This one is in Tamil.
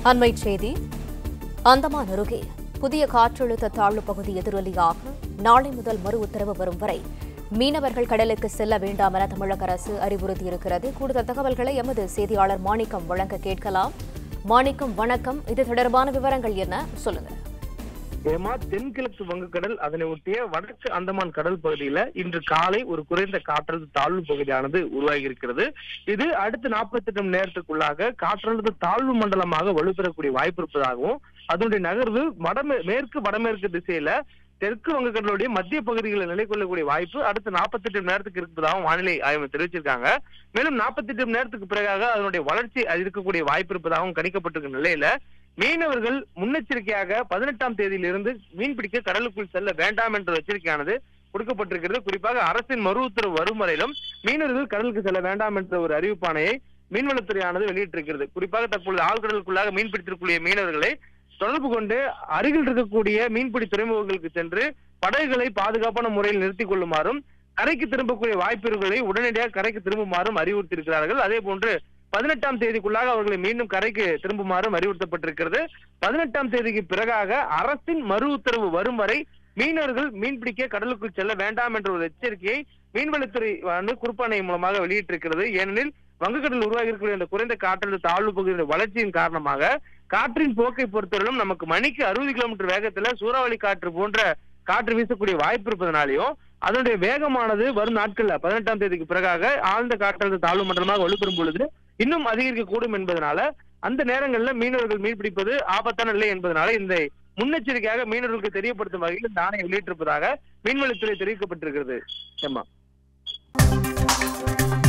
அண்மை செய்தி அந்தமான் அருகே புதிய காற்றழுத்த தாழ்வு பகுதி எதிரொலியாக நாளை முதல் மறு உத்தரவு வரும் வரை மீனவர்கள் கடலுக்கு செல்ல வேண்டாம் என தமிழக அரசு அறிவுறுத்தியிருக்கிறது கூடுதல் தகவல்களை எமது செய்தியாளர் மாணிக்கம் வழங்க கேட்கலாம் மாணிக்கம் வணக்கம் இது தொடர்பான விவரங்கள் என்ன சொல்லுங்க ஏமா தென்கிழக்கு வங்கக்கடல் அதனை ஒட்டிய வடக்கு அந்தமான் கடல் பகுதியில இன்று காலை ஒரு குறைந்த காற்றழுத்த தாழ்வு பகுதியானது உருவாகி இருக்கிறது இது அடுத்த நாற்பத்தி எட்டு மணி நேரத்துக்குள்ளாக காற்றழுத்த தாழ்வு மண்டலமாக வலுப்பெறக்கூடிய வாய்ப்பு இருப்பதாகவும் அதனுடைய நகர்வு வடமே மேற்கு வடமேற்கு திசையில தெற்கு வங்கக்கடலுடைய மத்திய பகுதிகளில் நிலை கொள்ளக்கூடிய வாய்ப்பு அடுத்த நாற்பத்தி எட்டு மணி நேரத்துக்கு இருப்பதாகவும் வானிலை ஆய்வு தெரிவிச்சிருக்காங்க மேலும் நாற்பத்தி எட்டு மணி நேரத்துக்கு பிறகாக அதனுடைய வளர்ச்சி இருக்கக்கூடிய வாய்ப்பு இருப்பதாகவும் கணிக்கப்பட்டிருக்க நிலையில மீனவர்கள் முன்னெச்சரிக்கையாக பதினெட்டாம் தேதியிலிருந்து மீன்பிடிக்க கடலுக்குள் செல்ல வேண்டாம் என்ற எச்சரிக்கையானது கொடுக்கப்பட்டிருக்கிறது குறிப்பாக அரசின் மறு உத்தரவு வரும் வரையிலும் மீனவர்கள் கடலுக்கு செல்ல வேண்டாம் என்ற ஒரு அறிவிப்பாணையை மீன்வளத்துறையானது வெளியிட்டிருக்கிறது குறிப்பாக தற்பொழுது ஆழ்கடலுக்குள்ளாக மீன்பிடித்திருக்கக்கூடிய மீனவர்களை தொடர்பு கொண்டு அருகில் இருக்கக்கூடிய மீன்பிடி துறைமுகங்களுக்கு சென்று படகுகளை பாதுகாப்பான முறையில் நிறுத்திக் கொள்ளுமாறும் கரைக்கு திரும்பக்கூடிய வாய்ப்புகளை உடனடியாக கரைக்கு திரும்புமாறும் அறிவுறுத்தியிருக்கிறார்கள் அதே போன்று பதினெட்டாம் தேதிக்குள்ளாக அவர்களை மீண்டும் கரைக்கு திரும்புமாறும் அறிவுறுத்தப்பட்டிருக்கிறது பதினெட்டாம் தேதிக்கு பிறகாக அரசின் மறு உத்தரவு வரும் வரை மீனவர்கள் மீன்பிடிக்க கடலுக்குள் செல்ல வேண்டாம் என்ற ஒரு எச்சரிக்கையை மீன்வளத்துறை வந்து குறுப்பாணை மூலமாக வெளியிட்டிருக்கிறது ஏனெனில் வங்கக்கடலில் உருவாகி இருக்கக்கூடிய இந்த குறைந்த காற்றழுத்த தாழ்வு பகுதியின் வளர்ச்சியின் காரணமாக காற்றின் போக்கை பொறுத்தவரையிலும் நமக்கு மணிக்கு அறுபது கிலோமீட்டர் வேகத்துல சூறாவளி காற்று போன்ற காற்று வீசக்கூடிய வாய்ப்பு இருப்பதனாலையும் அதனுடைய வேகமானது வரும் நாட்கள்ல பதினெட்டாம் தேதிக்கு பிறகாக ஆழ்ந்த காற்றழுத்த தாழ்வு மண்டலமாக வலுப்பெறும் பொழுது இன்னும் அதிகரிக்கக்கூடும் என்பதனால அந்த நேரங்கள்ல மீனவர்கள் மீன்பிடிப்பது ஆபத்தான நிலை என்பதனால இந்த முன்னெச்சரிக்கையாக மீனவர்களுக்கு தெரியப்படுத்தும் வகையில் இந்த ஆணையம் வெளியிட்டிருப்பதாக மீன்வளத்துறை தெரிவிக்கப்பட்டிருக்கிறது ஏமா